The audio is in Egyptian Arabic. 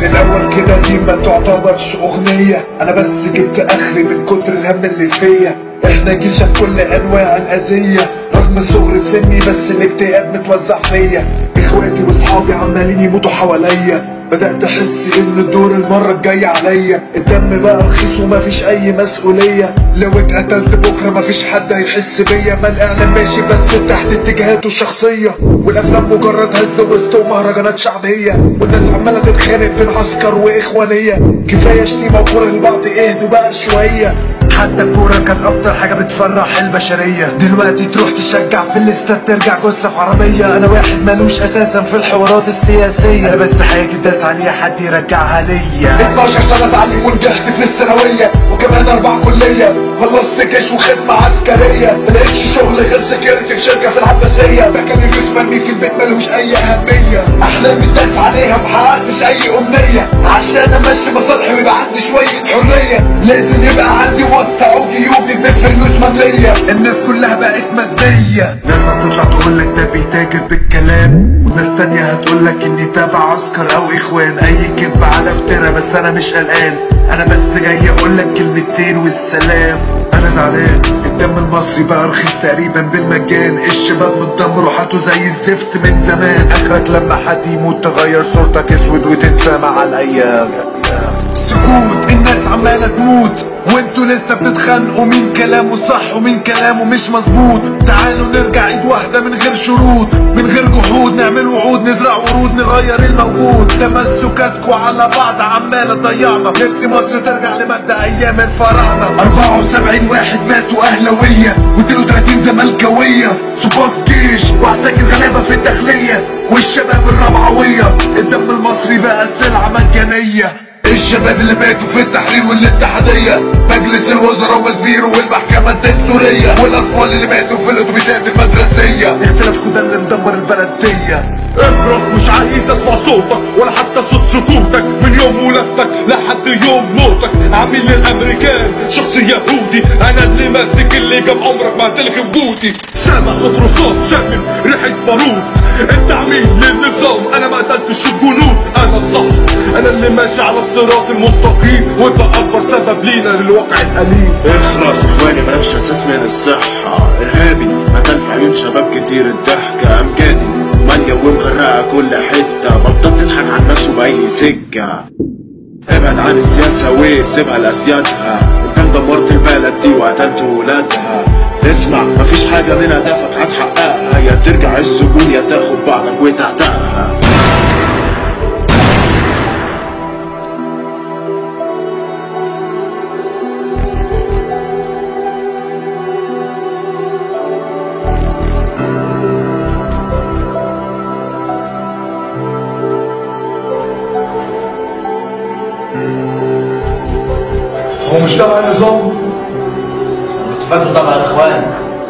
من الاول كده دي ما تعتبرش اغنية انا بس جبت اخري من كتر الهم اللي فيا احنا جيل شاف كل انواع الاذية رغم صغر سني بس الاكتئاب متوزع فيا اخواتي واصحابي عمالين يموتوا حواليا بدأت احس ان الدور المرة الجاية عليا الدم بقى رخيص ومفيش اي مسؤولية لو اتقتلت بكرة مفيش حد هيحس بيا ما الاعلام ماشي بس تحت اتجاهاته الشخصية والافلام مجرد هز وسط ومهرجانات شعبية والناس عمالة تتخانق بين عسكر واخوانية كفاية شتيمة وكره لبعض اهدوا بقى شوية حتى الكورة كانت أكتر حاجة بتفرح البشرية دلوقتي تروح تشجع في الاستاد ترجع جثة في عربية أنا واحد مالوش أساسا في الحوارات السياسية أنا بس حياتي داس عليها حد يرجعها ليا 12 سنة تعليم ونجحت في الثانوية وكمان أربع كلية خلصت جيش وخدمة عسكرية ملقتش شغل غير سكيورتي في شركة في العباسية بكالوريوس مرمي في البيت ملوش أي أهمية أحلامي داس عليها محققتش أي أمنية عشان أمشي مصالحي ويبقى عندي شوية حرية لازم يبقى عندي واسطة وجيوبي بيت فلوس مملية الناس كلها بقت مادية ناس هتطلع تقولك ده بيتاجر بالكلام وناس تانية هتقولك اني تابع عسكر او اخوان اي كذب على افترا بس انا مش قلقان انا بس جاي اقولك كلمتين والسلام انا زعلان الدم المصري بقى رخيص تقريبا بالمجان الشباب متدمر وحالته زي الزفت من زمان اخرك لما حد يموت تغير صورتك اسود وتنسى مع الايام سكوت الناس عمالة تموت وانتوا لسه بتتخانقوا مين كلامه صح ومين كلامه مش مظبوط تعالوا نرجع ايد واحدة من غير شروط من غير جحود نعمل وعود نزرع ورود نغير الموجود تمسكاتكوا على بعض عمالة تضيعنا نفسي مصر ترجع لمجد ايام الفراعنة 74 واحد ماتوا اهلوية و32 زملكاوية ضباط جيش وعساكر غلابة في الداخلية والشباب الربعوية الدم المصري بقى سلعة مجانية الشباب اللي ماتوا في التحرير والاتحادية مجلس الوزراء ومسبيرو والمحكمة الدستورية والأطفال اللي ماتوا في الأتوبيسات المدرسية اختلافكم ده اللي مدمر البلدية اخرس مش عايز اسمع صوتك ولا حتى صوت سكوتك من يوم ولادتك لحد يوم موتك عميل للامريكان شخص يهودي انا اللي ماسك اللي جاب عمرك ما هتلغي وجودي سامع صوت رصاص شامم ريحة بارود انت عميل للنظام انا ما قتلتش الجنود انا الصح انا اللي ماشي على الصراط المستقيم وانت اكبر سبب لينا للواقع الاليم اخرس اخواني مالكش اساس من الصحة ارهابي قتل في عيون شباب كتير الضحكة امجادي مانيا ومغرقة كل حتة بطلت تضحك على الناس وبأي سكة ابعد عن السياسة وسيبها لأسيادها انت دمرت البلد دي وقتلت ولادها اسمع مفيش حاجة من هدفك هتحققها يا ترجع السجون يا تاخد بعضك وتعتقها هو مش تبع النظام كنت فاكره طبعا اخوان